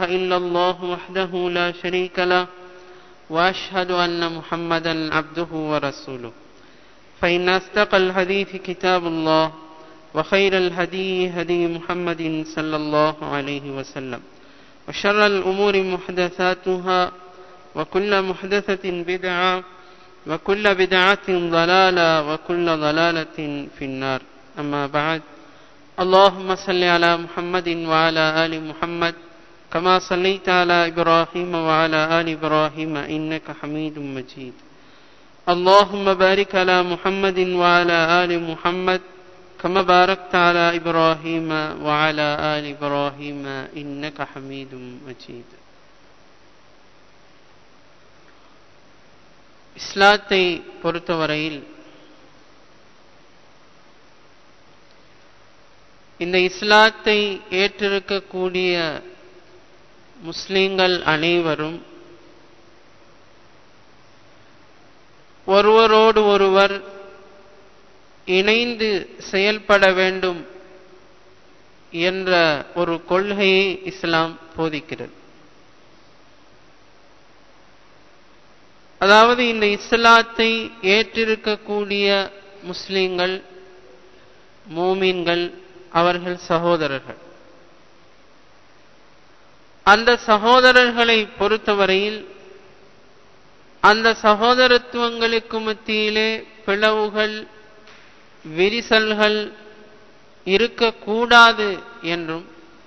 إلا الله وحده لا شريك له وأشهد أن محمدا عبده ورسوله فإن أصدق الحديث كتاب الله وخير الهدي هدي محمد صلى الله عليه وسلم وشر الأمور محدثاتها وكل محدثة بدعة وكل بدعة ضلالة وكل ضلالة في النار أما بعد اللهم صل على محمد وعلى آل محمد كما صليت على إبراهيم وعلى آل إبراهيم إنك حميد مجيد اللهم بارك على محمد وعلى آل محمد كما باركت على إبراهيم وعلى آل إبراهيم إنك حميد مجيد இஸ்லாத்தை பொறுத்தவரையில் இந்த இஸ்லாத்தை ஏற்றிருக்கக்கூடிய முஸ்லிம்கள் அனைவரும் ஒருவரோடு ஒருவர் இணைந்து செயல்பட வேண்டும் என்ற ஒரு கொள்கையை இஸ்லாம் போதிக்கிறது அதாவது இந்த இஸ்லாத்தை ஏற்றிருக்கக்கூடிய முஸ்லிம்கள் மூமின்கள் அவர்கள் சகோதரர்கள் அந்த சகோதரர்களை பொறுத்தவரையில் அந்த சகோதரத்துவங்களுக்கு மத்தியிலே பிளவுகள் விரிசல்கள் இருக்கக்கூடாது என்றும்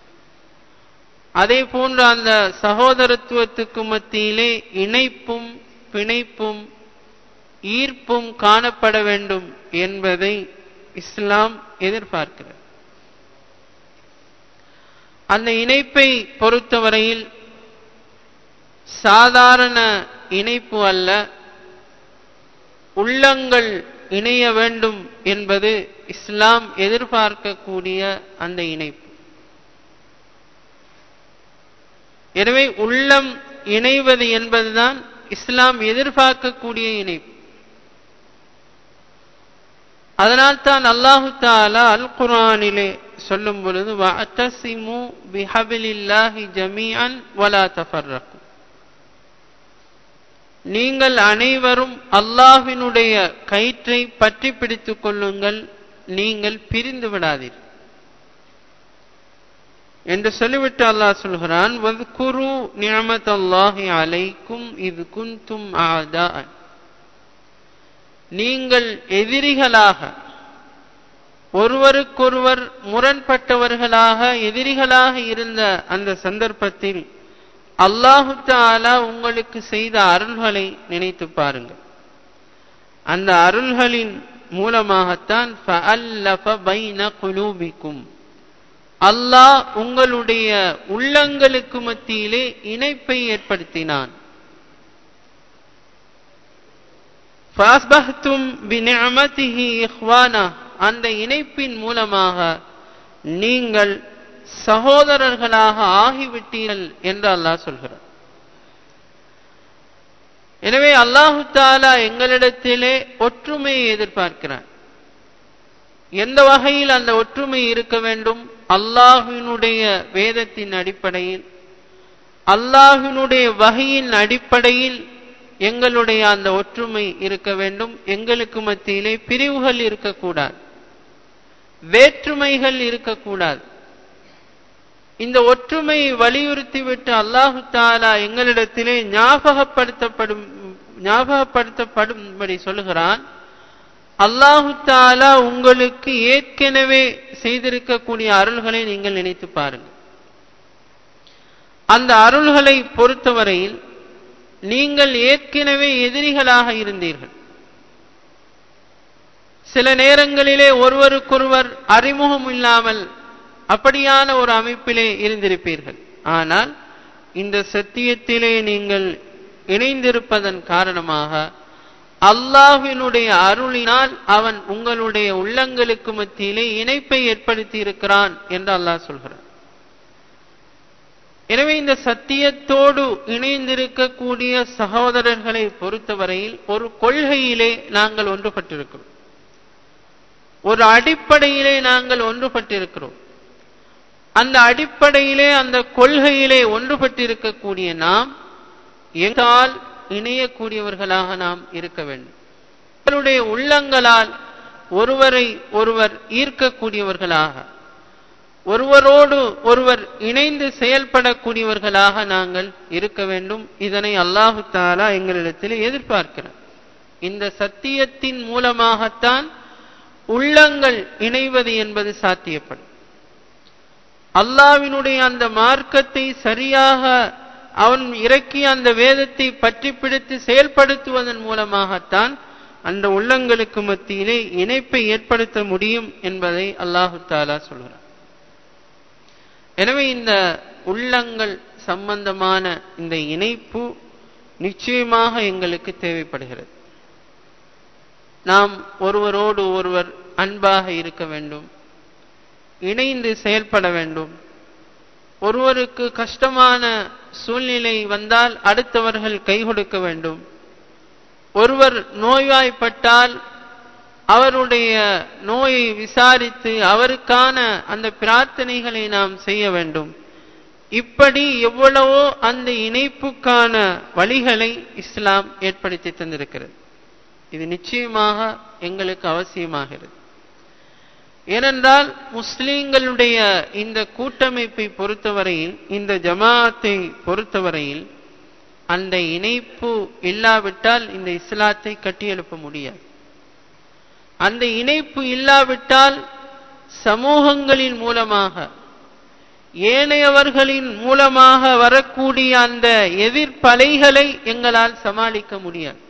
அதே போன்று அந்த சகோதரத்துவத்துக்கு மத்தியிலே இணைப்பும் பிணைப்பும் ஈர்ப்பும் காணப்பட வேண்டும் என்பதை இஸ்லாம் எதிர்பார்க்கிறது அந்த இணைப்பை பொறுத்தவரையில் சாதாரண இணைப்பு அல்ல உள்ளங்கள் இணைய வேண்டும் என்பது இஸ்லாம் எதிர்பார்க்கக்கூடிய அந்த இணைப்பு எனவே உள்ளம் இணைவது என்பதுதான் இஸ்லாம் எதிர்பார்க்கக்கூடிய இணைப்பு அதனால் தான் அல்லாஹு தாலா அல் குரானிலே சொல்லும் பொழுது வஅத்தசிமு பிஹபிலில்லாஹி ஜமீஅன் வலா தஃபர்ரகு நீங்கள் அனைவரும் அல்லாஹ்வினுடைய கயிற்றை பற்றி பிடித்துக் கொள்ளுங்கள் நீங்கள் பிரிந்து விடாதீர்கள் என்று சொல்லிவிட்டு அல்லாஹ் சொல்கிறான் வذ்குரு நிஅமத்தல்லாஹி அலைக்கும் இது குந்தும் ஆதாஅ நீங்கள் எதிரிகளாக ஒருவருக்கொருவர் முரண்பட்டவர்களாக எதிரிகளாக இருந்த அந்த சந்தர்ப்பத்தில் அல்லாஹு தாலா உங்களுக்கு செய்த அருள்களை நினைத்து பாருங்கள் அந்த அருள்களின் மூலமாகத்தான் அல்லாஹ் உங்களுடைய உள்ளங்களுக்கு மத்தியிலே இணைப்பை ஏற்படுத்தினான் அந்த இணைப்பின் மூலமாக நீங்கள் சகோதரர்களாக ஆகிவிட்டீர்கள் என்று அல்லாஹ் சொல்கிறார் எனவே அல்லாஹு தாலா எங்களிடத்திலே ஒற்றுமையை எதிர்பார்க்கிறார் எந்த வகையில் அந்த ஒற்றுமை இருக்க வேண்டும் அல்லாஹினுடைய வேதத்தின் அடிப்படையில் அல்லாஹினுடைய வகையின் அடிப்படையில் எங்களுடைய அந்த ஒற்றுமை இருக்க வேண்டும் எங்களுக்கு மத்தியிலே பிரிவுகள் இருக்கக்கூடாது வேற்றுமைகள் இருக்கக்கூடாது இந்த ஒற்றுமையை வலியுறுத்திவிட்டு அல்லாஹு தாலா எங்களிடத்திலே ஞாபகப்படுத்தப்படும் ஞாபகப்படுத்தப்படும்படி சொல்லுகிறான் அல்லாஹு தாலா உங்களுக்கு ஏற்கனவே செய்திருக்கக்கூடிய அருள்களை நீங்கள் நினைத்து பாருங்கள் அந்த அருள்களை பொறுத்தவரையில் நீங்கள் ஏற்கனவே எதிரிகளாக இருந்தீர்கள் சில நேரங்களிலே ஒருவருக்கொருவர் அறிமுகம் இல்லாமல் அப்படியான ஒரு அமைப்பிலே இருந்திருப்பீர்கள் ஆனால் இந்த சத்தியத்திலே நீங்கள் இணைந்திருப்பதன் காரணமாக அல்லாஹ்வினுடைய அருளினால் அவன் உங்களுடைய உள்ளங்களுக்கு மத்தியிலே இணைப்பை ஏற்படுத்தி இருக்கிறான் என்று அல்லாஹ் சொல்கிறான் எனவே இந்த சத்தியத்தோடு இணைந்திருக்கக்கூடிய சகோதரர்களை பொறுத்தவரையில் ஒரு கொள்கையிலே நாங்கள் ஒன்றுபட்டிருக்கிறோம் ஒரு அடிப்படையிலே நாங்கள் ஒன்றுபட்டிருக்கிறோம் அந்த அடிப்படையிலே அந்த கொள்கையிலே ஒன்றுபட்டிருக்கக்கூடிய நாம் எங்கால் இணையக்கூடியவர்களாக நாம் இருக்க வேண்டும் அவருடைய உள்ளங்களால் ஒருவரை ஒருவர் ஈர்க்கக்கூடியவர்களாக ஒருவரோடு ஒருவர் இணைந்து செயல்படக்கூடியவர்களாக நாங்கள் இருக்க வேண்டும் இதனை அல்லாஹு தாலா எங்களிடத்தில் எதிர்பார்க்கிறார் இந்த சத்தியத்தின் மூலமாகத்தான் உள்ளங்கள் இணைவது என்பது சாத்தியப்படும் அல்லாவினுடைய அந்த மார்க்கத்தை சரியாக அவன் இறக்கிய அந்த வேதத்தை பற்றி பிடித்து செயல்படுத்துவதன் மூலமாகத்தான் அந்த உள்ளங்களுக்கு மத்தியிலே இணைப்பை ஏற்படுத்த முடியும் என்பதை அல்லாஹு தாலா சொல்கிறார் எனவே இந்த உள்ளங்கள் சம்பந்தமான இந்த இணைப்பு நிச்சயமாக எங்களுக்கு தேவைப்படுகிறது நாம் ஒருவரோடு ஒருவர் அன்பாக இருக்க வேண்டும் இணைந்து செயல்பட வேண்டும் ஒருவருக்கு கஷ்டமான சூழ்நிலை வந்தால் அடுத்தவர்கள் கை கொடுக்க வேண்டும் ஒருவர் நோய்வாய்ப்பட்டால் அவருடைய நோயை விசாரித்து அவருக்கான அந்த பிரார்த்தனைகளை நாம் செய்ய வேண்டும் இப்படி எவ்வளவோ அந்த இணைப்புக்கான வழிகளை இஸ்லாம் ஏற்படுத்தி தந்திருக்கிறது இது நிச்சயமாக எங்களுக்கு அவசியமாகிறது ஏனென்றால் முஸ்லிம்களுடைய இந்த கூட்டமைப்பை பொறுத்தவரையில் இந்த ஜமாத்தை பொறுத்தவரையில் அந்த இணைப்பு இல்லாவிட்டால் இந்த இஸ்லாத்தை கட்டியெழுப்ப முடியாது அந்த இணைப்பு இல்லாவிட்டால் சமூகங்களின் மூலமாக ஏனையவர்களின் மூலமாக வரக்கூடிய அந்த எதிர்ப்பலைகளை எங்களால் சமாளிக்க முடியாது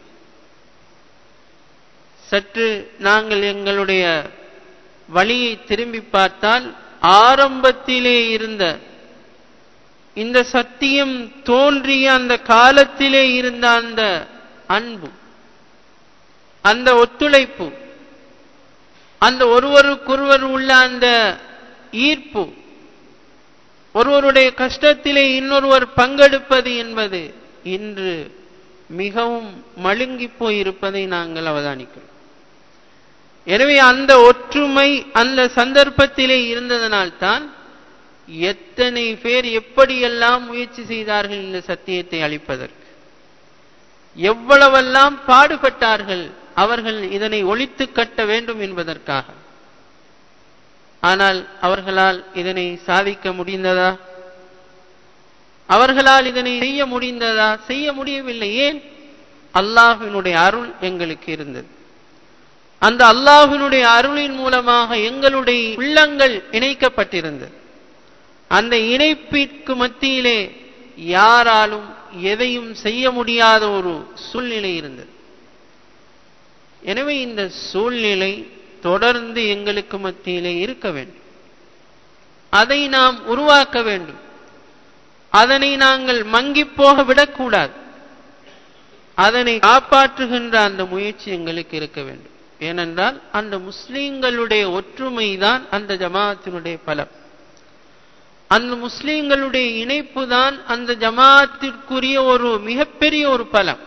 சற்று நாங்கள் எங்களுடைய வழியை திரும்பி பார்த்தால் ஆரம்பத்திலே இருந்த இந்த சத்தியம் தோன்றிய அந்த காலத்திலே இருந்த அந்த அன்பு அந்த ஒத்துழைப்பு அந்த ஒருவருக்கொருவர் உள்ள அந்த ஈர்ப்பு ஒருவருடைய கஷ்டத்திலே இன்னொருவர் பங்கெடுப்பது என்பது இன்று மிகவும் மழுங்கி போயிருப்பதை நாங்கள் அவதானிக்கிறோம் எனவே அந்த ஒற்றுமை அந்த சந்தர்ப்பத்திலே இருந்ததனால்தான் எத்தனை பேர் எப்படியெல்லாம் முயற்சி செய்தார்கள் இந்த சத்தியத்தை அளிப்பதற்கு எவ்வளவெல்லாம் பாடுபட்டார்கள் அவர்கள் இதனை ஒழித்து கட்ட வேண்டும் என்பதற்காக ஆனால் அவர்களால் இதனை சாதிக்க முடிந்ததா அவர்களால் இதனை செய்ய முடிந்ததா செய்ய முடியவில்லை ஏன் அல்லாஹினுடைய அருள் எங்களுக்கு இருந்தது அந்த அல்லாஹினுடைய அருளின் மூலமாக எங்களுடைய உள்ளங்கள் இணைக்கப்பட்டிருந்தது அந்த இணைப்பிற்கு மத்தியிலே யாராலும் எதையும் செய்ய முடியாத ஒரு சூழ்நிலை இருந்தது எனவே இந்த சூழ்நிலை தொடர்ந்து எங்களுக்கு மத்தியிலே இருக்க வேண்டும் அதை நாம் உருவாக்க வேண்டும் அதனை நாங்கள் மங்கி போக விடக்கூடாது அதனை காப்பாற்றுகின்ற அந்த முயற்சி எங்களுக்கு இருக்க வேண்டும் ஏனென்றால் அந்த முஸ்லீம்களுடைய ஒற்றுமைதான் அந்த ஜமாத்தினுடைய பலம் அந்த முஸ்லீம்களுடைய இணைப்பு தான் அந்த ஜமாத்திற்குரிய ஒரு மிகப்பெரிய ஒரு பலம்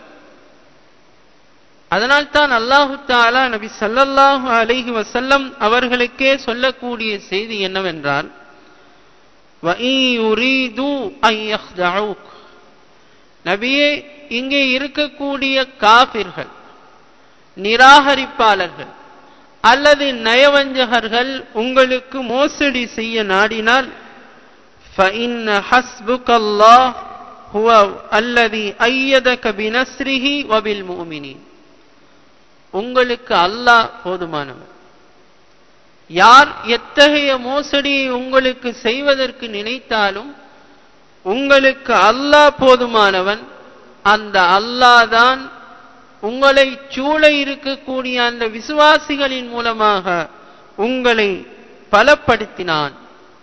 அதனால் தான் அல்லாஹு தாலா நபி சல்லல்லாஹு அலைஹி வசல்லம் அவர்களுக்கே சொல்லக்கூடிய செய்தி என்னவென்றால் நபியே இங்கே இருக்கக்கூடிய காபிர்கள் நிராகரிப்பாளர்கள் அல்லது நயவஞ்சகர்கள் உங்களுக்கு மோசடி செய்ய நாடினால் فإن حسبك الله هو الذي أيدك بنصره وبالمؤمنين உங்களுக்கு அல்லாஹ் போதுமானவர் யார் எத்தகைய மோசடியை உங்களுக்கு செய்வதற்கு நினைத்தாலும் உங்களுக்கு அல்லாஹ் போதுமானவன் அந்த அல்லாஹ் தான் உங்களை சூழ இருக்கக்கூடிய அந்த விசுவாசிகளின் மூலமாக உங்களை பலப்படுத்தினான்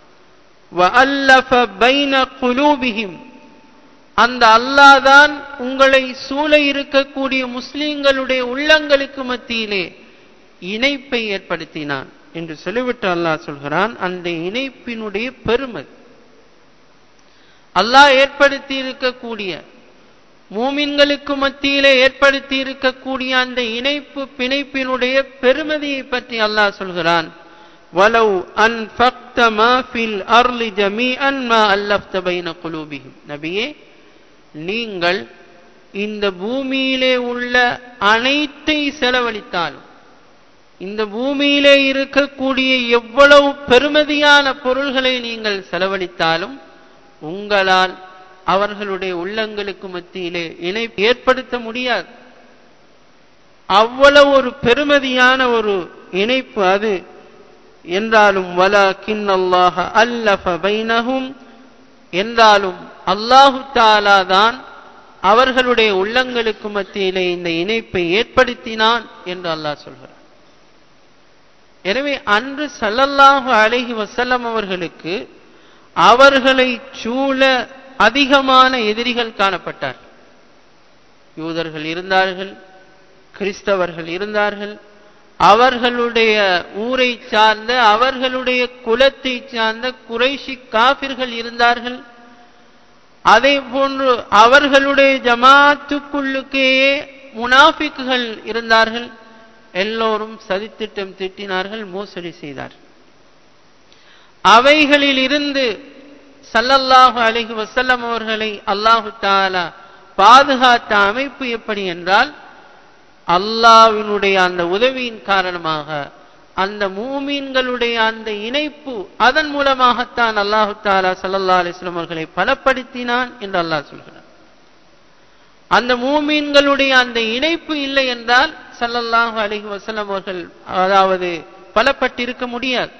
அந்த அல்லாதான் உங்களை சூழ இருக்கக்கூடிய முஸ்லிம்களுடைய உள்ளங்களுக்கு மத்தியிலே இணைப்பை ஏற்படுத்தினான் என்று சொல்லிவிட்டு அல்லாஹ் சொல்கிறான் அந்த இணைப்பினுடைய பெருமை அல்லாஹ் ஏற்படுத்தி இருக்கக்கூடிய மூமின்களுக்கு மத்தியிலே ஏற்படுத்தி இருக்கக்கூடிய அந்த இணைப்பு பிணைப்பினுடைய பெருமதியை பற்றி அல்லாஹ் சொல்கிறான் வலவ் அன் அன்ஃபக்த மா ஃபில் அர்லி ஜமீஅன் மா அல்லஃப்த பைன குலூபிஹிம் நபியே நீங்கள் இந்த பூமியிலே உள்ள அனைத்தை செலவழித்தாலும் இந்த பூமியிலே இருக்கக்கூடிய எவ்வளவு பெருமதியான பொருள்களை நீங்கள் செலவழித்தாலும் உங்களால் அவர்களுடைய உள்ளங்களுக்கு மத்தியிலே இணை ஏற்படுத்த முடியாது அவ்வளவு ஒரு பெருமதியான ஒரு இணைப்பு அது என்றாலும் வலா கிண்ணல்லாஹ அல்லஃப பைனஹும் என்றாலும் அல்லாஹு தாலா தான் அவர்களுடைய உள்ளங்களுக்கு மத்தியிலே இந்த இணைப்பை ஏற்படுத்தினான் என்று அல்லாஹ் சொல்கிறார் எனவே அன்று சல்லல்லாஹு அலைஹி வசல்லம் அவர்களுக்கு அவர்களை சூழ அதிகமான எதிரிகள் காணப்பட்டார் யூதர்கள் இருந்தார்கள் கிறிஸ்தவர்கள் இருந்தார்கள் அவர்களுடைய ஊரை சார்ந்த அவர்களுடைய குலத்தை சார்ந்த குறைஷி காபிர்கள் இருந்தார்கள் அதே போன்று அவர்களுடைய ஜமாத்துக்குள்ளுக்கேயே முனாஃபிக்குகள் இருந்தார்கள் எல்லோரும் சதித்திட்டம் திட்டினார்கள் மோசடி செய்தார் அவைகளில் இருந்து சல்லல்லாஹு அலைஹி வசல்லம் அவர்களை அல்லாஹு தாலா பாதுகாத்த அமைப்பு எப்படி என்றால் அல்லாவினுடைய அந்த உதவியின் காரணமாக அந்த மூமீன்களுடைய அந்த இணைப்பு அதன் மூலமாகத்தான் அல்லாஹு தாலா சல்லல்லா அலிஸ்லாம் அவர்களை பலப்படுத்தினான் என்று அல்லாஹ் சொல்கிறார் அந்த மூமீன்களுடைய அந்த இணைப்பு இல்லை என்றால் சல்லல்லாஹு அலிஹி வசல்லம் அவர்கள் அதாவது பலப்பட்டிருக்க முடியாது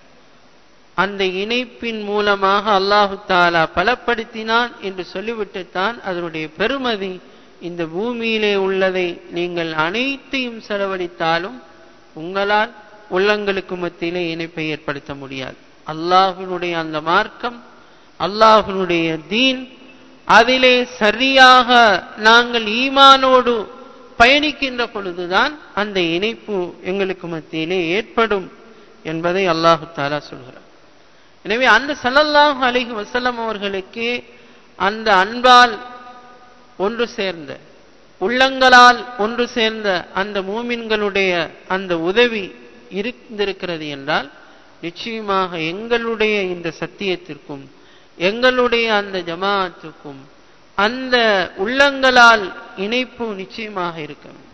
அந்த இணைப்பின் மூலமாக அல்லாஹு தாலா பலப்படுத்தினான் என்று சொல்லிவிட்டு தான் அதனுடைய பெருமதி இந்த பூமியிலே உள்ளதை நீங்கள் அனைத்தையும் செலவழித்தாலும் உங்களால் உள்ளங்களுக்கு மத்தியிலே இணைப்பை ஏற்படுத்த முடியாது அல்லாஹினுடைய அந்த மார்க்கம் அல்லாஹினுடைய தீன் அதிலே சரியாக நாங்கள் ஈமானோடு பயணிக்கின்ற பொழுதுதான் அந்த இணைப்பு எங்களுக்கு மத்தியிலே ஏற்படும் என்பதை அல்லாஹு தாலா சொல்கிறார் எனவே அந்த சல்லல்லாஹு அலிஹி வசல்லம் அவர்களுக்கு அந்த அன்பால் ஒன்று சேர்ந்த உள்ளங்களால் ஒன்று சேர்ந்த அந்த மூமின்களுடைய அந்த உதவி இருந்திருக்கிறது என்றால் நிச்சயமாக எங்களுடைய இந்த சத்தியத்திற்கும் எங்களுடைய அந்த ஜமாத்துக்கும் அந்த உள்ளங்களால் இணைப்பு நிச்சயமாக இருக்க வேண்டும்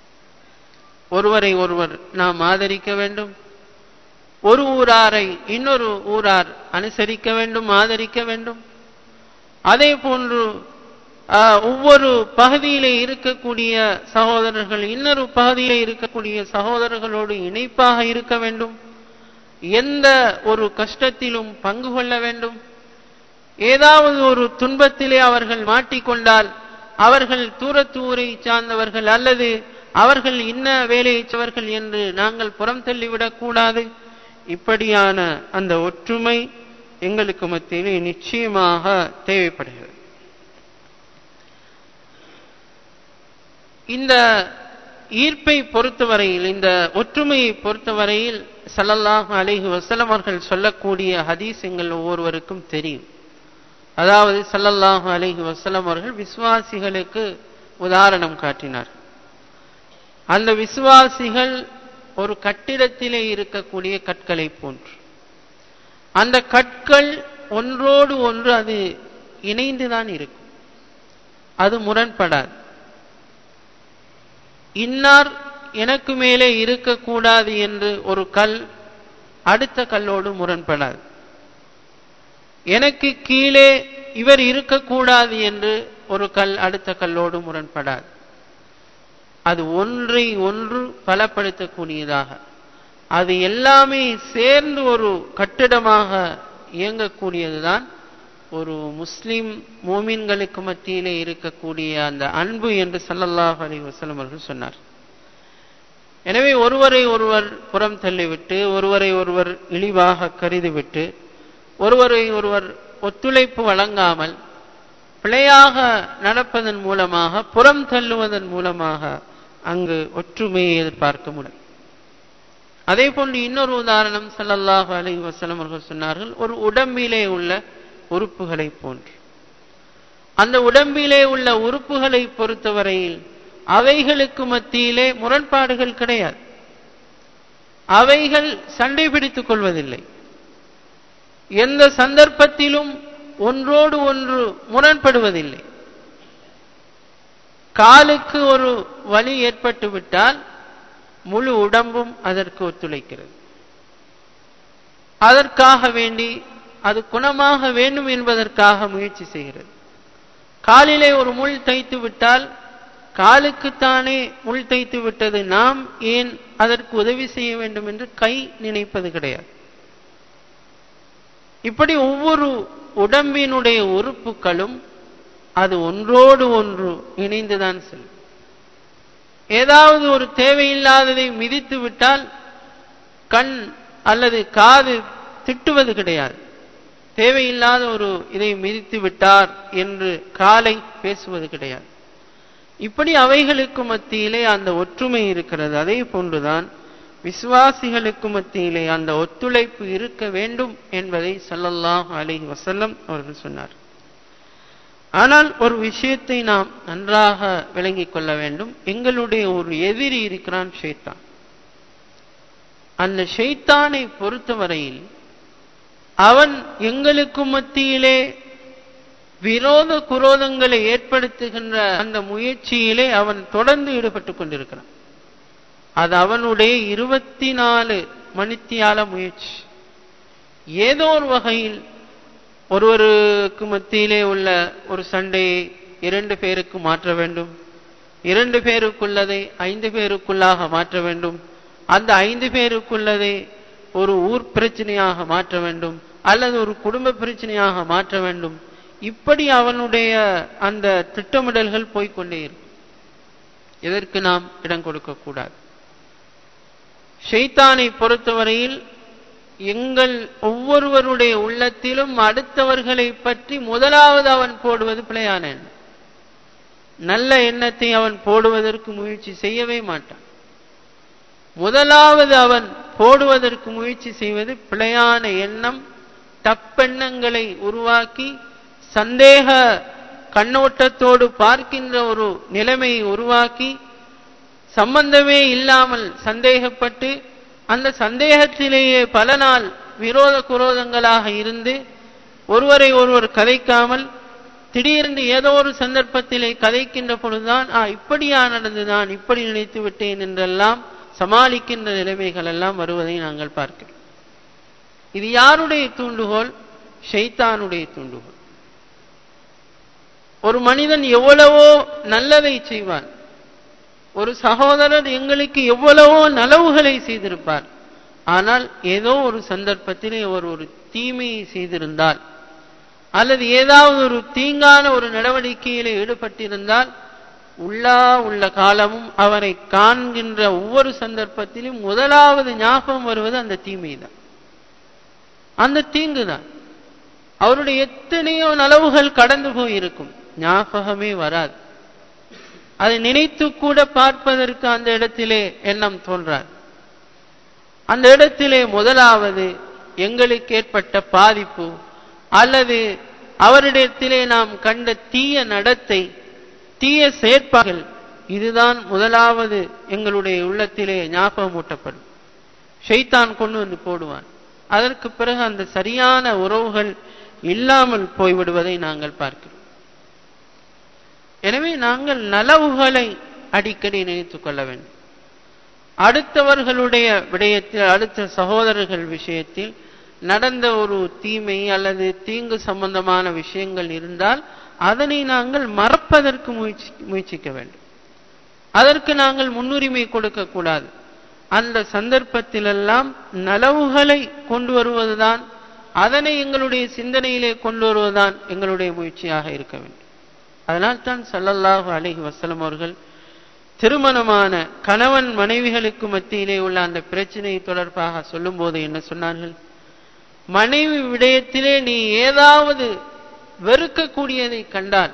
ஒருவரை ஒருவர் நாம் ஆதரிக்க வேண்டும் ஒரு ஊராரை இன்னொரு ஊரார் அனுசரிக்க வேண்டும் ஆதரிக்க வேண்டும் அதே போன்று ஒவ்வொரு பகுதியிலே இருக்கக்கூடிய சகோதரர்கள் இன்னொரு பகுதியிலே இருக்கக்கூடிய சகோதரர்களோடு இணைப்பாக இருக்க வேண்டும் எந்த ஒரு கஷ்டத்திலும் பங்கு கொள்ள வேண்டும் ஏதாவது ஒரு துன்பத்திலே அவர்கள் மாட்டிக்கொண்டால் அவர்கள் தூரத்து ஊரை சார்ந்தவர்கள் அல்லது அவர்கள் இன்ன வேலையை செய்வர்கள் என்று நாங்கள் புறம் தள்ளிவிடக் கூடாது இப்படியான அந்த ஒற்றுமை எங்களுக்கு மத்தியிலே நிச்சயமாக தேவைப்படுகிறது இந்த ஈர்ப்பை பொறுத்தவரையில் இந்த ஒற்றுமையை பொறுத்தவரையில் சல்லல்லாஹு அலைஹி வசலம் அவர்கள் சொல்லக்கூடிய ஹதீஸ் எங்கள் ஒவ்வொருவருக்கும் தெரியும் அதாவது சல்லல்லாஹு அலைஹி வசலம் அவர்கள் விசுவாசிகளுக்கு உதாரணம் காட்டினார் அந்த விசுவாசிகள் ஒரு கட்டிடத்திலே இருக்கக்கூடிய கற்களை போன்று அந்த கற்கள் ஒன்றோடு ஒன்று அது இணைந்துதான் இருக்கும் அது முரண்படாது இன்னார் எனக்கு மேலே இருக்கக்கூடாது என்று ஒரு கல் அடுத்த கல்லோடு முரண்படாது எனக்கு கீழே இவர் இருக்கக்கூடாது என்று ஒரு கல் அடுத்த கல்லோடு முரண்படாது அது ஒன்றை ஒன்று பலப்படுத்தக்கூடியதாக அது எல்லாமே சேர்ந்து ஒரு கட்டிடமாக இயங்கக்கூடியதுதான் ஒரு முஸ்லிம் மோமின்களுக்கு மத்தியிலே இருக்கக்கூடிய அந்த அன்பு என்று சல்லல்லாஹ் அலி வசலம் அவர்கள் சொன்னார் எனவே ஒருவரை ஒருவர் புறம் தள்ளிவிட்டு ஒருவரை ஒருவர் இழிவாக கருதிவிட்டு ஒருவரை ஒருவர் ஒத்துழைப்பு வழங்காமல் பிழையாக நடப்பதன் மூலமாக புறம் தள்ளுவதன் மூலமாக அங்கு ஒற்றுமையை எதிர்பார்க்க முடியும் அதே போன்று இன்னொரு உதாரணம் சல்லல்லாஹு அலி வசலம் அவர்கள் சொன்னார்கள் ஒரு உடம்பிலே உள்ள உறுப்புகளை போன்று அந்த உடம்பிலே உள்ள உறுப்புகளை பொறுத்தவரையில் அவைகளுக்கு மத்தியிலே முரண்பாடுகள் கிடையாது அவைகள் சண்டை பிடித்துக் கொள்வதில்லை எந்த சந்தர்ப்பத்திலும் ஒன்றோடு ஒன்று முரண்படுவதில்லை காலுக்கு ஒரு வலி ஏற்பட்டு விட்டால் முழு உடம்பும் அதற்கு ஒத்துழைக்கிறது அதற்காக வேண்டி அது குணமாக வேண்டும் என்பதற்காக முயற்சி செய்கிறது காலிலே ஒரு முள் தைத்து விட்டால் காலுக்குத்தானே முள் தைத்து விட்டது நாம் ஏன் அதற்கு உதவி செய்ய வேண்டும் என்று கை நினைப்பது கிடையாது இப்படி ஒவ்வொரு உடம்பினுடைய உறுப்புகளும் அது ஒன்றோடு ஒன்று இணைந்துதான் செல்லும் ஏதாவது ஒரு தேவையில்லாததை மிதித்து விட்டால் கண் அல்லது காது திட்டுவது கிடையாது தேவையில்லாத ஒரு இதை மிதித்து விட்டார் என்று காலை பேசுவது கிடையாது இப்படி அவைகளுக்கு மத்தியிலே அந்த ஒற்றுமை இருக்கிறது அதே போன்றுதான் விசுவாசிகளுக்கு மத்தியிலே அந்த ஒத்துழைப்பு இருக்க வேண்டும் என்பதை சல்லல்லாஹ் அலைஹி வசல்லம் அவர்கள் சொன்னார் ஆனால் ஒரு விஷயத்தை நாம் நன்றாக விளங்கிக் கொள்ள வேண்டும் எங்களுடைய ஒரு எதிரி இருக்கிறான் ஷைத்தான் அந்த ஷைத்தானை பொறுத்தவரையில் அவன் எங்களுக்கு மத்தியிலே விரோத குரோதங்களை ஏற்படுத்துகின்ற அந்த முயற்சியிலே அவன் தொடர்ந்து ஈடுபட்டுக் கொண்டிருக்கிறான் அது அவனுடைய இருபத்தி நாலு மணித்தியால முயற்சி ஏதோ ஒரு வகையில் ஒருவருக்கு மத்தியிலே உள்ள ஒரு சண்டையை இரண்டு பேருக்கு மாற்ற வேண்டும் இரண்டு பேருக்குள்ளதை ஐந்து பேருக்குள்ளாக மாற்ற வேண்டும் அந்த ஐந்து பேருக்குள்ளதை ஒரு ஊர் பிரச்சனையாக மாற்ற வேண்டும் அல்லது ஒரு குடும்ப பிரச்சனையாக மாற்ற வேண்டும் இப்படி அவனுடைய அந்த திட்டமிடல்கள் போய்கொண்டே இருக்கும் இதற்கு நாம் இடம் கொடுக்க கூடாது ஷைத்தானை பொறுத்தவரையில் எங்கள் ஒவ்வொருவருடைய உள்ளத்திலும் அடுத்தவர்களை பற்றி முதலாவது அவன் போடுவது பிழையான எண்ணம் நல்ல எண்ணத்தை அவன் போடுவதற்கு முயற்சி செய்யவே மாட்டான் முதலாவது அவன் போடுவதற்கு முயற்சி செய்வது பிழையான எண்ணம் தப்பெண்ணங்களை உருவாக்கி சந்தேக கண்ணோட்டத்தோடு பார்க்கின்ற ஒரு நிலைமையை உருவாக்கி சம்பந்தமே இல்லாமல் சந்தேகப்பட்டு அந்த சந்தேகத்திலேயே பல நாள் விரோத குரோதங்களாக இருந்து ஒருவரை ஒருவர் கதைக்காமல் திடீரென்று ஏதோ ஒரு சந்தர்ப்பத்திலே கதைக்கின்ற பொழுதுதான் ஆ இப்படியா நடந்துதான் இப்படி நினைத்து விட்டேன் என்றெல்லாம் சமாளிக்கின்ற நிலைமைகள் எல்லாம் வருவதை நாங்கள் பார்க்கிறோம் இது யாருடைய தூண்டுகோல் ஷைத்தானுடைய தூண்டுகோல் ஒரு மனிதன் எவ்வளவோ நல்லதை செய்வான் ஒரு சகோதரர் எங்களுக்கு எவ்வளவோ நலவுகளை செய்திருப்பார் ஆனால் ஏதோ ஒரு சந்தர்ப்பத்திலே அவர் ஒரு தீமையை செய்திருந்தால் அல்லது ஏதாவது ஒரு தீங்கான ஒரு நடவடிக்கையிலே ஈடுபட்டிருந்தால் உள்ளா உள்ள காலமும் அவரை காண்கின்ற ஒவ்வொரு சந்தர்ப்பத்திலும் முதலாவது ஞாபகம் வருவது அந்த தீமை தான் அந்த தீங்கு தான் அவருடைய எத்தனையோ நலவுகள் கடந்து போயிருக்கும் ஞாபகமே வராது அதை நினைத்து கூட பார்ப்பதற்கு அந்த இடத்திலே எண்ணம் தோன்றார் அந்த இடத்திலே முதலாவது எங்களுக்கு ஏற்பட்ட பாதிப்பு அல்லது அவரிடத்திலே நாம் கண்ட தீய நடத்தை தீய செயற்பாடுகள் இதுதான் முதலாவது எங்களுடைய உள்ளத்திலே ஞாபகமூட்டப்படும் ஷைத்தான் கொண்டு வந்து போடுவான் அதற்கு பிறகு அந்த சரியான உறவுகள் இல்லாமல் போய்விடுவதை நாங்கள் பார்க்கிறோம் எனவே நாங்கள் நலவுகளை அடிக்கடி நினைத்துக் கொள்ள வேண்டும் அடுத்தவர்களுடைய விடயத்தில் அடுத்த சகோதரர்கள் விஷயத்தில் நடந்த ஒரு தீமை அல்லது தீங்கு சம்பந்தமான விஷயங்கள் இருந்தால் அதனை நாங்கள் மறப்பதற்கு முயற்சி முயற்சிக்க வேண்டும் அதற்கு நாங்கள் முன்னுரிமை கொடுக்க கூடாது அந்த சந்தர்ப்பத்திலெல்லாம் நலவுகளை கொண்டு வருவதுதான் அதனை எங்களுடைய சிந்தனையிலே கொண்டு வருவதுதான் எங்களுடைய முயற்சியாக இருக்க வேண்டும் அதனால் தான் சல்லல்லாஹு அலைஹி வசலம் அவர்கள் திருமணமான கணவன் மனைவிகளுக்கு மத்தியிலே உள்ள அந்த பிரச்சனை தொடர்பாக சொல்லும்போது என்ன சொன்னார்கள் மனைவி விடயத்திலே நீ ஏதாவது வெறுக்கக்கூடியதை கண்டால்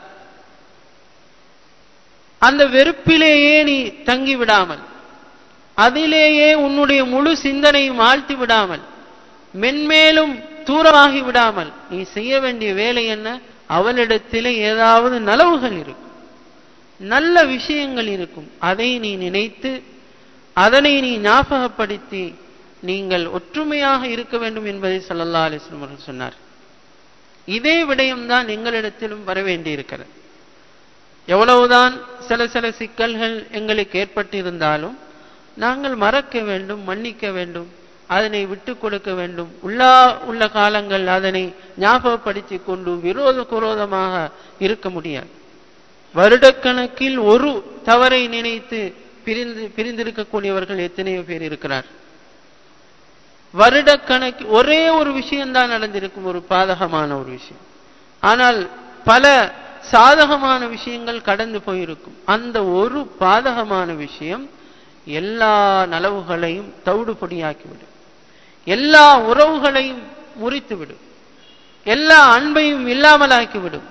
அந்த வெறுப்பிலேயே நீ தங்கி விடாமல் அதிலேயே உன்னுடைய முழு சிந்தனையும் ஆழ்த்தி விடாமல் மென்மேலும் தூரமாகி விடாமல் நீ செய்ய வேண்டிய வேலை என்ன அவளிடத்திலே ஏதாவது நலவுகள் இருக்கும் நல்ல விஷயங்கள் இருக்கும் அதை நீ நினைத்து அதனை நீ ஞாபகப்படுத்தி நீங்கள் ஒற்றுமையாக இருக்க வேண்டும் என்பதை சல்லல்லா அலிஸ்லம் அவர்கள் சொன்னார் இதே விடயம்தான் எங்களிடத்திலும் வர வேண்டியிருக்கிறது எவ்வளவுதான் சில சில சிக்கல்கள் எங்களுக்கு ஏற்பட்டிருந்தாலும் நாங்கள் மறக்க வேண்டும் மன்னிக்க வேண்டும் அதனை விட்டு கொடுக்க வேண்டும் உள்ளா உள்ள காலங்கள் அதனை ஞாபகப்படுத்தி கொண்டு விரோத குரோதமாக இருக்க முடியாது வருடக்கணக்கில் ஒரு தவறை நினைத்து பிரிந்து பிரிந்திருக்கக்கூடியவர்கள் எத்தனையோ பேர் இருக்கிறார் வருடக்கணக்கு ஒரே ஒரு விஷயம்தான் நடந்திருக்கும் ஒரு பாதகமான ஒரு விஷயம் ஆனால் பல சாதகமான விஷயங்கள் கடந்து போயிருக்கும் அந்த ஒரு பாதகமான விஷயம் எல்லா நலவுகளையும் தவிடுபொடியாக்கிவிடும் எல்லா உறவுகளையும் முறித்துவிடும் எல்லா அன்பையும் இல்லாமலாக்கிவிடும்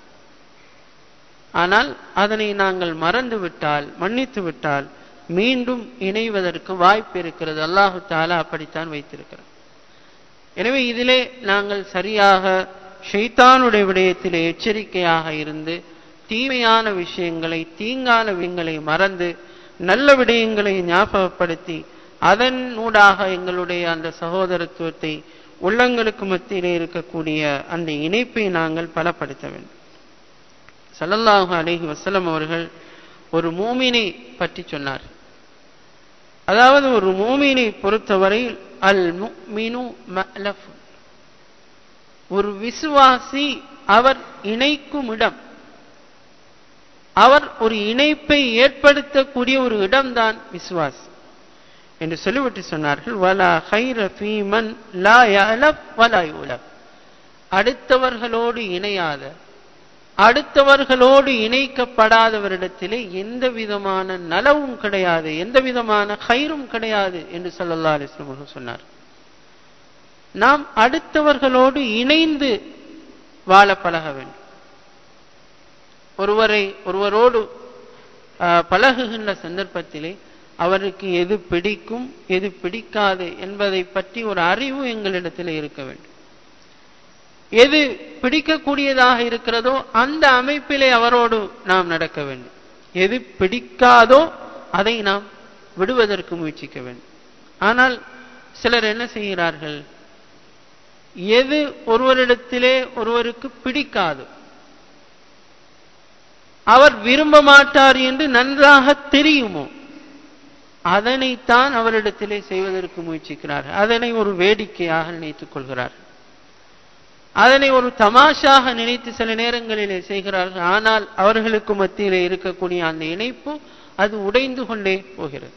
ஆனால் அதனை நாங்கள் மறந்து விட்டால் மன்னித்து விட்டால் மீண்டும் இணைவதற்கு வாய்ப்பு இருக்கிறது அல்லாஹு தாலா அப்படித்தான் வைத்திருக்கிறார் எனவே இதிலே நாங்கள் சரியாக ஷைத்தானுடைய விடயத்திலே எச்சரிக்கையாக இருந்து தீமையான விஷயங்களை தீங்கான விஷயங்களை மறந்து நல்ல விடயங்களை ஞாபகப்படுத்தி அதன் ஊடாக எங்களுடைய அந்த சகோதரத்துவத்தை உள்ளங்களுக்கு மத்தியிலே இருக்கக்கூடிய அந்த இணைப்பை நாங்கள் பலப்படுத்த வேண்டும் சல்லல்லாஹு அலைஹி வசலம் அவர்கள் ஒரு மூமினை பற்றி சொன்னார் அதாவது ஒரு மூமினை பொறுத்தவரை அல் முக்மினு மலஃப் ஒரு விசுவாசி அவர் இணைக்கும் இடம் அவர் ஒரு இணைப்பை ஏற்படுத்தக்கூடிய ஒரு இடம்தான் விசுவாசி என்று சொல்லிவிட்டு சொன்னார்கள் வலா ஹைர ஃபீமன் லா யலப் வலா யுலப் அடுத்தவர்களோடு இணையாத அடுத்தவர்களோடு இணைக்கப்படாதவரிடத்திலே எந்த விதமான நலவும் கிடையாது எந்த விதமான கயிறும் கிடையாது என்று சொல்லல்லா அலிஸ்லம் அவர்கள் சொன்னார் நாம் அடுத்தவர்களோடு இணைந்து வாழ பழக வேண்டும் ஒருவரை ஒருவரோடு பழகுகின்ற சந்தர்ப்பத்திலே அவருக்கு எது பிடிக்கும் எது பிடிக்காது என்பதை பற்றி ஒரு அறிவு எங்களிடத்தில் இருக்க வேண்டும் எது பிடிக்கக்கூடியதாக இருக்கிறதோ அந்த அமைப்பிலே அவரோடு நாம் நடக்க வேண்டும் எது பிடிக்காதோ அதை நாம் விடுவதற்கு முயற்சிக்க வேண்டும் ஆனால் சிலர் என்ன செய்கிறார்கள் எது ஒருவரிடத்திலே ஒருவருக்கு பிடிக்காது அவர் விரும்ப மாட்டார் என்று நன்றாக தெரியுமோ அதனைத்தான் அவரிடத்திலே செய்வதற்கு முயற்சிக்கிறார்கள் அதனை ஒரு வேடிக்கையாக நினைத்துக் கொள்கிறார்கள் அதனை ஒரு தமாஷாக நினைத்து சில நேரங்களிலே செய்கிறார்கள் ஆனால் அவர்களுக்கு மத்தியிலே இருக்கக்கூடிய அந்த இணைப்பு அது உடைந்து கொண்டே போகிறது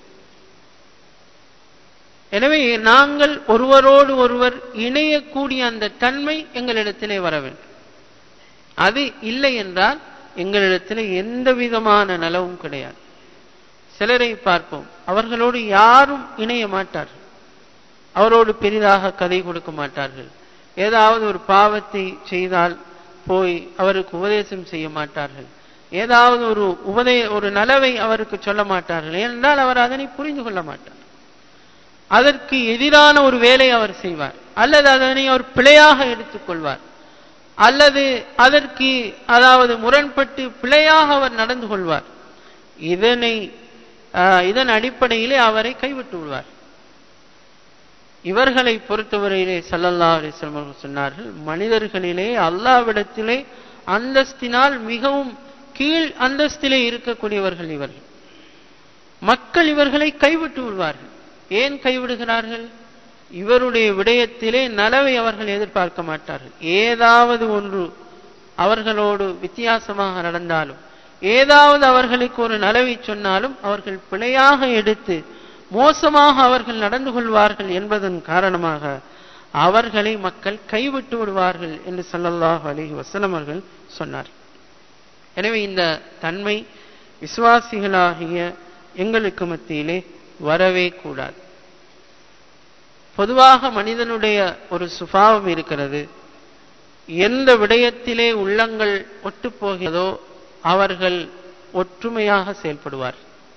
எனவே நாங்கள் ஒருவரோடு ஒருவர் இணையக்கூடிய அந்த தன்மை எங்களிடத்திலே வர வேண்டும் அது இல்லை என்றால் எங்களிடத்தில் எந்த விதமான நலவும் கிடையாது சிலரை பார்ப்போம் அவர்களோடு யாரும் இணைய மாட்டார்கள் அவரோடு பெரிதாக கதை கொடுக்க மாட்டார்கள் ஏதாவது ஒரு பாவத்தை செய்தால் போய் அவருக்கு உபதேசம் செய்ய மாட்டார்கள் ஏதாவது ஒரு உபதே ஒரு நலவை அவருக்கு சொல்ல மாட்டார்கள் ஏனென்றால் அவர் அதனை புரிந்து கொள்ள மாட்டார் அதற்கு எதிரான ஒரு வேலை அவர் செய்வார் அல்லது அதனை அவர் பிழையாக எடுத்துக்கொள்வார் அல்லது அதற்கு அதாவது முரண்பட்டு பிழையாக அவர் நடந்து கொள்வார் இதனை இதன் அடிப்படையிலே அவரை கைவிட்டு விடுவார் இவர்களை பொறுத்தவரையிலே சல்லல்லா அலிஸ்லம் அவர்கள் சொன்னார்கள் மனிதர்களிலே அல்லாவிடத்திலே அந்தஸ்தினால் மிகவும் கீழ் அந்தஸ்திலே இருக்கக்கூடியவர்கள் இவர்கள் மக்கள் இவர்களை கைவிட்டு விடுவார்கள் ஏன் கைவிடுகிறார்கள் இவருடைய விடயத்திலே நலவை அவர்கள் எதிர்பார்க்க மாட்டார்கள் ஏதாவது ஒன்று அவர்களோடு வித்தியாசமாக நடந்தாலும் ஏதாவது அவர்களுக்கு ஒரு நலவை சொன்னாலும் அவர்கள் பிழையாக எடுத்து மோசமாக அவர்கள் நடந்து கொள்வார்கள் என்பதன் காரணமாக அவர்களை மக்கள் கைவிட்டு விடுவார்கள் என்று சல்லல்லாஹ் அலிஹி வசலம் அவர்கள் சொன்னார் எனவே இந்த தன்மை விசுவாசிகளாகிய எங்களுக்கு மத்தியிலே வரவே கூடாது பொதுவாக மனிதனுடைய ஒரு சுபாவம் இருக்கிறது எந்த விடயத்திலே உள்ளங்கள் ஒட்டுப்போகிறதோ அவர்கள் ஒற்றுமையாக செயல்படுவார்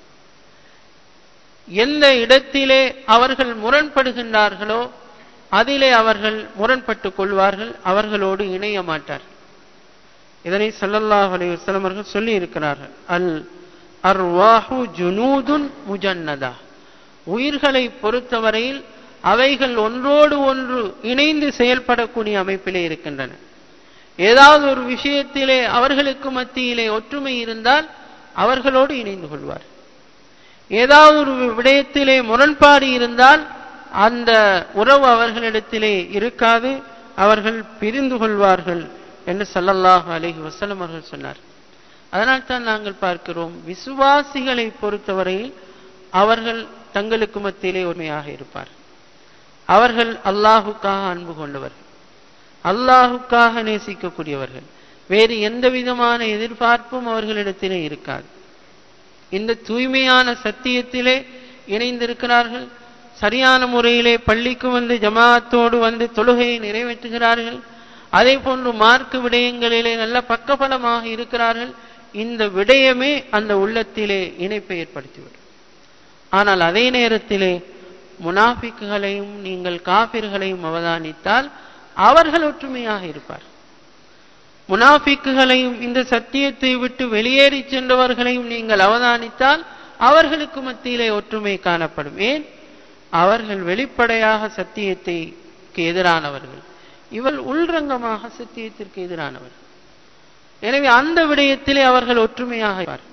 எந்த இடத்திலே அவர்கள் முரண்படுகின்றார்களோ அதிலே அவர்கள் முரண்பட்டு கொள்வார்கள் அவர்களோடு இணைய மாட்டார் இதனை சல்லல்லாஹ் அலி வஸ்லம் அவர்கள் சொல்லி இருக்கிறார்கள் அல் அர்வாஹு ஜுனூதுன் முஜன்னதா உயிர்களை பொறுத்தவரையில் அவைகள் ஒன்றோடு ஒன்று இணைந்து செயல்படக்கூடிய அமைப்பிலே இருக்கின்றன ஏதாவது ஒரு விஷயத்திலே அவர்களுக்கு மத்தியிலே ஒற்றுமை இருந்தால் அவர்களோடு இணைந்து கொள்வார் ஏதாவது ஒரு விடயத்திலே முரண்பாடு இருந்தால் அந்த உறவு அவர்களிடத்திலே இருக்காது அவர்கள் பிரிந்து கொள்வார்கள் என்று சல்லல்லாஹு அலைஹி வஸல்லம் அவர்கள் சொன்னார் அதனால் தான் நாங்கள் பார்க்கிறோம் விசுவாசிகளை பொறுத்தவரையில் அவர்கள் தங்களுக்கு மத்தியிலே உண்மையாக இருப்பார் அவர்கள் அல்லாஹுக்காக அன்பு கொண்டவர்கள் அல்லாஹுக்காக நேசிக்கக்கூடியவர்கள் வேறு எந்த விதமான எதிர்பார்ப்பும் அவர்களிடத்திலே இருக்காது இந்த தூய்மையான சத்தியத்திலே இணைந்திருக்கிறார்கள் சரியான முறையிலே பள்ளிக்கு வந்து ஜமாத்தோடு வந்து தொழுகையை நிறைவேற்றுகிறார்கள் அதே போன்று மார்க்க விடயங்களிலே நல்ல பக்கபலமாக இருக்கிறார்கள் இந்த விடயமே அந்த உள்ளத்திலே இணைப்பை ஏற்படுத்திவிடும் ஆனால் அதே நேரத்திலே முனாஃபிக்குகளையும் நீங்கள் காபிர்களையும் அவதானித்தால் அவர்கள் ஒற்றுமையாக இருப்பார் முனாஃபிக்குகளையும் இந்த சத்தியத்தை விட்டு வெளியேறி சென்றவர்களையும் நீங்கள் அவதானித்தால் அவர்களுக்கு மத்தியிலே ஒற்றுமை காணப்படும் ஏன் அவர்கள் வெளிப்படையாக சத்தியத்தைக்கு எதிரானவர்கள் இவள் உள்ரங்கமாக சத்தியத்திற்கு எதிரானவர்கள் எனவே அந்த விடயத்திலே அவர்கள் ஒற்றுமையாக இருப்பார்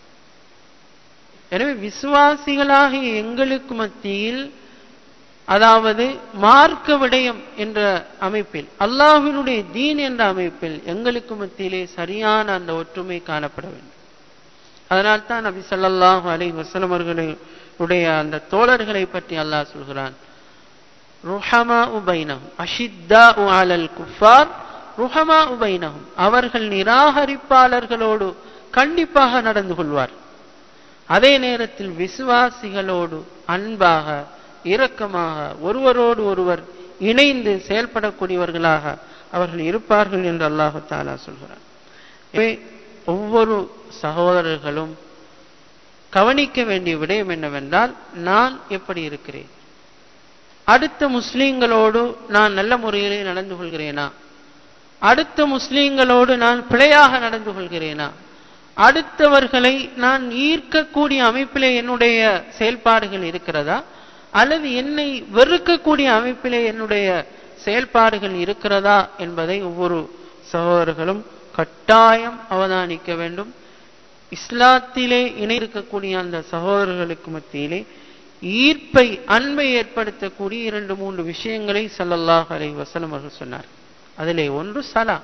எனவே விசுவாசிகளாகிய எங்களுக்கு மத்தியில் அதாவது மார்க்க விடயம் என்ற அமைப்பில் அல்லாஹினுடைய தீன் என்ற அமைப்பில் எங்களுக்கு மத்தியிலே சரியான அந்த ஒற்றுமை காணப்பட வேண்டும் அதனால் தான் நபி ஸல்லல்லாஹு அலைஹி வஸல்லம் அவர்களுடைய அந்த தோழர்களை பற்றி அல்லாஹ் சொல்கிறான் ருஹமா உபைனஹும் அஷித்தா அலல் குஃபார் ருஹமா உபைனஹும் அவர்கள் நிராகரிப்பாளர்களோடு கண்டிப்பாக நடந்து கொள்வார் அதே நேரத்தில் விசுவாசிகளோடு அன்பாக இரக்கமாக ஒருவரோடு ஒருவர் இணைந்து செயல்படக்கூடியவர்களாக அவர்கள் இருப்பார்கள் என்று அல்லாஹு தாலா சொல்கிறார் எனவே ஒவ்வொரு சகோதரர்களும் கவனிக்க வேண்டிய விடயம் என்னவென்றால் நான் எப்படி இருக்கிறேன் அடுத்த முஸ்லீம்களோடு நான் நல்ல முறையிலே நடந்து கொள்கிறேனா அடுத்த முஸ்லீம்களோடு நான் பிழையாக நடந்து கொள்கிறேனா அடுத்தவர்களை நான் ஈர்க்கக்கூடிய அமைப்பிலே என்னுடைய செயல்பாடுகள் இருக்கிறதா அல்லது என்னை வெறுக்கக்கூடிய அமைப்பிலே என்னுடைய செயல்பாடுகள் இருக்கிறதா என்பதை ஒவ்வொரு சகோதரர்களும் கட்டாயம் அவதானிக்க வேண்டும் இஸ்லாத்திலே இணைந்திருக்கக்கூடிய அந்த சகோதரர்களுக்கு மத்தியிலே ஈர்ப்பை அன்பை ஏற்படுத்தக்கூடிய இரண்டு மூன்று விஷயங்களை சல்லல்லாஹ் அலை வசலம் அவர்கள் சொன்னார் அதிலே ஒன்று சலா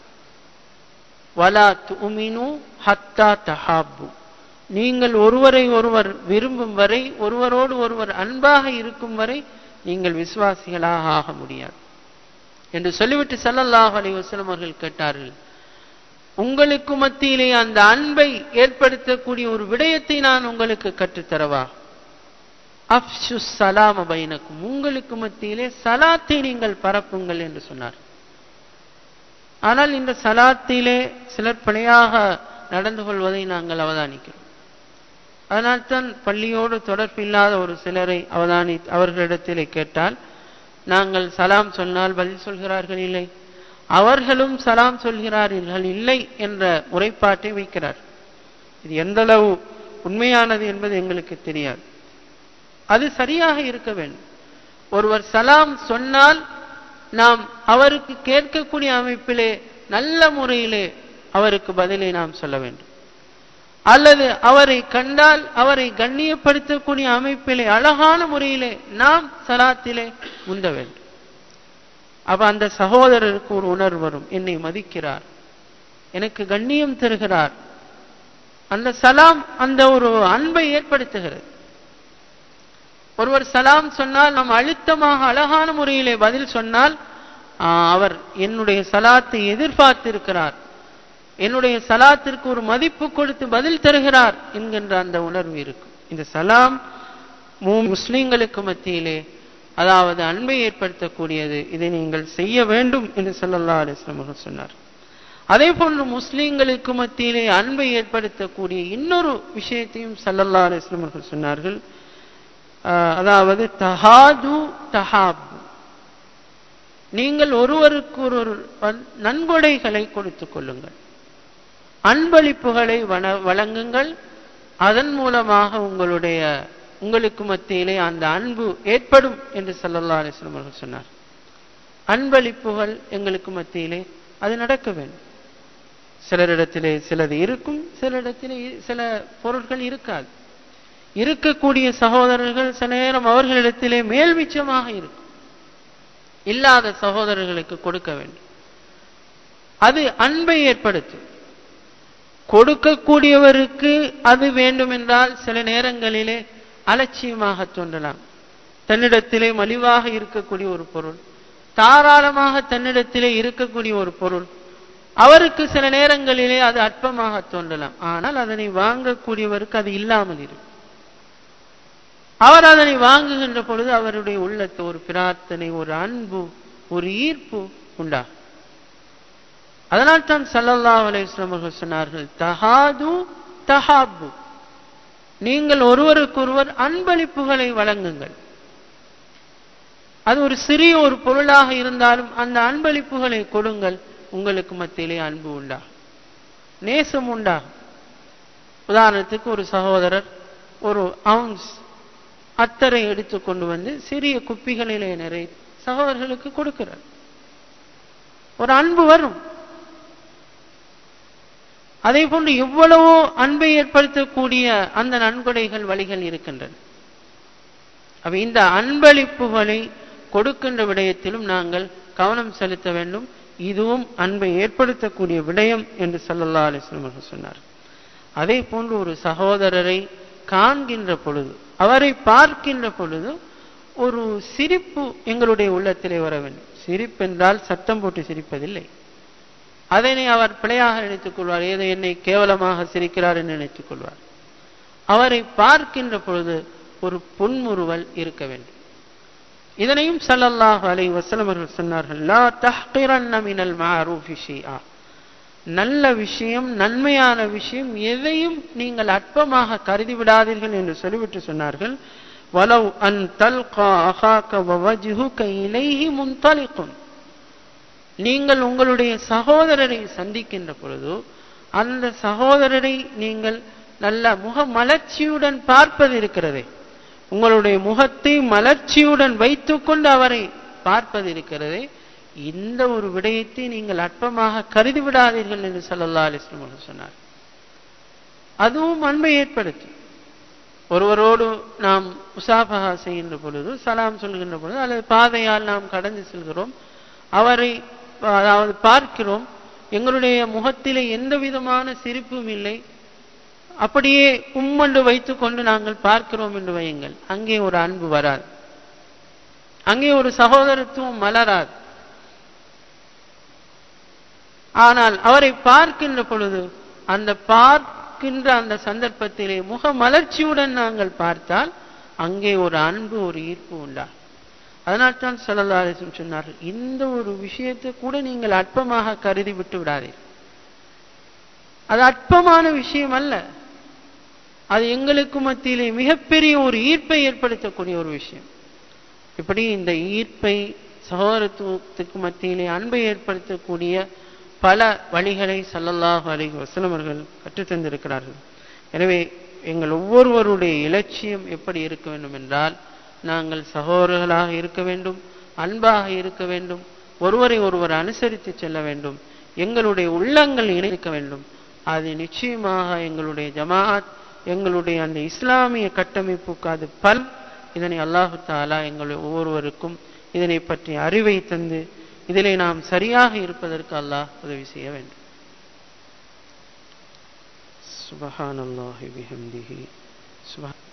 வலா துமினு ஹத்தா தஹாபு நீங்கள் ஒருவரை ஒருவர் விரும்பும் வரை ஒருவரோடு ஒருவர் அன்பாக இருக்கும் வரை நீங்கள் விசுவாசிகளாக ஆக முடியாது என்று சொல்லிவிட்டு சல்லல்லாஹ் அலை வசலம் அவர்கள் கேட்டார்கள் உங்களுக்கு மத்தியிலே அந்த அன்பை ஏற்படுத்தக்கூடிய ஒரு விடயத்தை நான் உங்களுக்கு கற்றுத்தரவா அப்சு சலாம பைனக்கும் உங்களுக்கு மத்தியிலே சலாத்தை நீங்கள் பரப்புங்கள் என்று சொன்னார் ஆனால் இந்த சலாத்திலே சிலர் பிழையாக நடந்து கொள்வதை நாங்கள் அவதானிக்கிறோம் அதனால்தான் பள்ளியோடு தொடர்பில்லாத ஒரு சிலரை அவதானி அவர்களிடத்திலே கேட்டால் நாங்கள் சலாம் சொன்னால் பதில் சொல்கிறார்கள் இல்லை அவர்களும் சலாம் சொல்கிறார்கள் இல்லை என்ற முறைப்பாட்டை வைக்கிறார் இது எந்த அளவு உண்மையானது என்பது எங்களுக்கு தெரியாது அது சரியாக இருக்க வேண்டும் ஒருவர் சலாம் சொன்னால் நாம் அவருக்கு கேட்கக்கூடிய அமைப்பிலே நல்ல முறையிலே அவருக்கு பதிலை நாம் சொல்ல வேண்டும் அல்லது அவரை கண்டால் அவரை கண்ணியப்படுத்தக்கூடிய அமைப்பிலே அழகான முறையிலே நாம் சலாத்திலே முந்த வேண்டும் அப்ப அந்த சகோதரருக்கு ஒரு உணர்வு வரும் என்னை மதிக்கிறார் எனக்கு கண்ணியம் தருகிறார் அந்த சலாம் அந்த ஒரு அன்பை ஏற்படுத்துகிறது ஒருவர் சலாம் சொன்னால் நாம் அழுத்தமாக அழகான முறையிலே பதில் சொன்னால் அவர் என்னுடைய சலாத்தை எதிர்பார்த்திருக்கிறார் என்னுடைய சலாத்திற்கு ஒரு மதிப்பு கொடுத்து பதில் தருகிறார் என்கின்ற அந்த உணர்வு இருக்கும் இந்த சலாம் முஸ்லிம்களுக்கு மத்தியிலே அதாவது அன்பை ஏற்படுத்தக்கூடியது இதை நீங்கள் செய்ய வேண்டும் என்று சொல்லல்லா அலிஸ்லாம் அவர்கள் சொன்னார் அதே போன்று முஸ்லிம்களுக்கு மத்தியிலே அன்பை ஏற்படுத்தக்கூடிய இன்னொரு விஷயத்தையும் சல்லல்லா அலிஸ்லாம் அவர்கள் சொன்னார்கள் அதாவது தஹாது தஹாபு நீங்கள் ஒருவருக்கு ஒரு நன்கொடைகளை கொடுத்துக் கொள்ளுங்கள் அன்பளிப்புகளை வழங்குங்கள் அதன் மூலமாக உங்களுடைய உங்களுக்கு மத்தியிலே அந்த அன்பு ஏற்படும் என்று சல்லல்லா அலிஸ்லாம் அவர்கள் சொன்னார் அன்பளிப்புகள் எங்களுக்கு மத்தியிலே அது நடக்க வேண்டும் சிலரிடத்திலே சிலது இருக்கும் சிலரிடத்திலே சில பொருட்கள் இருக்காது இருக்கக்கூடிய சகோதரர்கள் சில நேரம் அவர்களிடத்திலே மேல்மிச்சமாக இருக்கும் இல்லாத சகோதரர்களுக்கு கொடுக்க வேண்டும் அது அன்பை ஏற்படுத்தும் கொடுக்கக்கூடியவருக்கு அது வேண்டும் என்றால் சில நேரங்களிலே அலட்சியமாக தோன்றலாம் தன்னிடத்திலே மலிவாக இருக்கக்கூடிய ஒரு பொருள் தாராளமாக தன்னிடத்திலே இருக்கக்கூடிய ஒரு பொருள் அவருக்கு சில நேரங்களிலே அது அற்பமாக தோன்றலாம் ஆனால் அதனை வாங்கக்கூடியவருக்கு அது இல்லாமல் இருக்கும் அவர் அதனை வாங்குகின்ற பொழுது அவருடைய உள்ளத்து ஒரு பிரார்த்தனை ஒரு அன்பு ஒரு ஈர்ப்பு உண்டாகும் அதனால் தான் சல்லல்லா அலையம் அவர்கள் சொன்னார்கள் தஹாது தஹாபு நீங்கள் ஒருவருக்கொருவர் அன்பளிப்புகளை வழங்குங்கள் அது ஒரு சிறிய ஒரு பொருளாக இருந்தாலும் அந்த அன்பளிப்புகளை கொடுங்கள் உங்களுக்கு மத்தியிலே அன்பு உண்டாகும் நேசம் உண்டாகும் உதாரணத்துக்கு ஒரு சகோதரர் ஒரு அவுன்ஸ் அத்தரை எடுத்து கொண்டு வந்து சிறிய குப்பிகளிலே நிறைய சகோதரர்களுக்கு கொடுக்கிறார் ஒரு அன்பு வரும் அதே போன்று எவ்வளவோ அன்பை ஏற்படுத்தக்கூடிய அந்த நன்கொடைகள் வழிகள் இருக்கின்றன அப்ப இந்த அன்பளிப்புகளை கொடுக்கின்ற விடயத்திலும் நாங்கள் கவனம் செலுத்த வேண்டும் இதுவும் அன்பை ஏற்படுத்தக்கூடிய விடயம் என்று சல்லல்லா அலிஸ்லம் அவர்கள் சொன்னார் அதே போன்று ஒரு சகோதரரை காண்கின்ற பொழுது அவரை பார்க்கின்ற பொழுது ஒரு சிரிப்பு எங்களுடைய உள்ளத்திலே வர வேண்டும் சிரிப்பு என்றால் சத்தம் போட்டு சிரிப்பதில்லை அதனை அவர் பிழையாக நினைத்துக் கொள்வார் ஏதோ என்னை கேவலமாக சிரிக்கிறார் என்று நினைத்துக் கொள்வார் அவரை பார்க்கின்ற பொழுது ஒரு புன்முறுவல் இருக்க வேண்டும் இதனையும் சல்லல்லாஹு அலை வசலம் அவர்கள் சொன்னார்கள் லா தஹ்கிரன்ன மினல் மஅரூஃபி ஷைஆ நல்ல விஷயம் நன்மையான விஷயம் எதையும் நீங்கள் அற்பமாக கருதி விடாதீர்கள் என்று சொல்லிவிட்டு சொன்னார்கள் வலவ் அன் தல்கா அகாக்க வவஜ்ஹுக இலைஹி முன்தலிக்கும் நீங்கள் உங்களுடைய சகோதரரை சந்திக்கின்ற பொழுது அந்த சகோதரரை நீங்கள் நல்ல முக மலர்ச்சியுடன் பார்ப்பது இருக்கிறதே உங்களுடைய முகத்தை மலர்ச்சியுடன் வைத்துக்கொண்டு அவரை பார்ப்பது இருக்கிறதே இந்த ஒரு விடயத்தை நீங்கள் அற்பமாக கருதி விடாதீர்கள் என்று சல்லல்லா அலிஸ்லம் அவர்கள் சொன்னார் அதுவும் அன்பை ஏற்படுத்தும் ஒருவரோடு நாம் உசாபகா செய்கின்ற பொழுது சலாம் சொல்கின்ற பொழுது அல்லது பாதையால் நாம் கடந்து செல்கிறோம் அவரை அதாவது பார்க்கிறோம் எங்களுடைய முகத்திலே எந்த விதமான சிரிப்பும் இல்லை அப்படியே உம்மண்டு வைத்துக்கொண்டு நாங்கள் பார்க்கிறோம் என்று வையுங்கள் அங்கே ஒரு அன்பு வராது அங்கே ஒரு சகோதரத்துவம் மலராது ஆனால் அவரை பார்க்கின்ற பொழுது அந்த பார்க்கின்ற அந்த சந்தர்ப்பத்திலே முக மலர்ச்சியுடன் நாங்கள் பார்த்தால் அங்கே ஒரு அன்பு ஒரு ஈர்ப்பு உண்டா அதனால்தான் சல்லல்லாசம் சொன்னார்கள் இந்த ஒரு விஷயத்தை கூட நீங்கள் அற்பமாக கருதி விட்டு விடாதீர்கள் அது அற்பமான விஷயம் அல்ல அது எங்களுக்கு மத்தியிலே மிகப்பெரிய ஒரு ஈர்ப்பை ஏற்படுத்தக்கூடிய ஒரு விஷயம் இப்படி இந்த ஈர்ப்பை சகோதரத்துவத்துக்கு மத்தியிலே அன்பை ஏற்படுத்தக்கூடிய பல வழிகளை சல்லல்லாஹு அலைஹி வஸல்லம் அவர்கள் கற்றுத்தந்திருக்கிறார்கள் எனவே எங்கள் ஒவ்வொருவருடைய இலட்சியம் எப்படி இருக்க வேண்டும் என்றால் நாங்கள் சகோதரர்களாக இருக்க வேண்டும் அன்பாக இருக்க வேண்டும் ஒருவரை ஒருவர் அனுசரித்து செல்ல வேண்டும் எங்களுடைய உள்ளங்கள் இணைக்க வேண்டும் அது நிச்சயமாக எங்களுடைய ஜமாத் எங்களுடைய அந்த இஸ்லாமிய கட்டமைப்புக்கு அது பல் இதனை அல்லாஹு தாலா எங்கள் ஒவ்வொருவருக்கும் இதனை பற்றி அறிவை தந்து இதிலே நாம் சரியாக இருப்பதற்கு அல்லாஹ் உதவி செய்ய வேண்டும் சுபஹான் அல்லாஹி பிஹம்திஹி சுபஹான்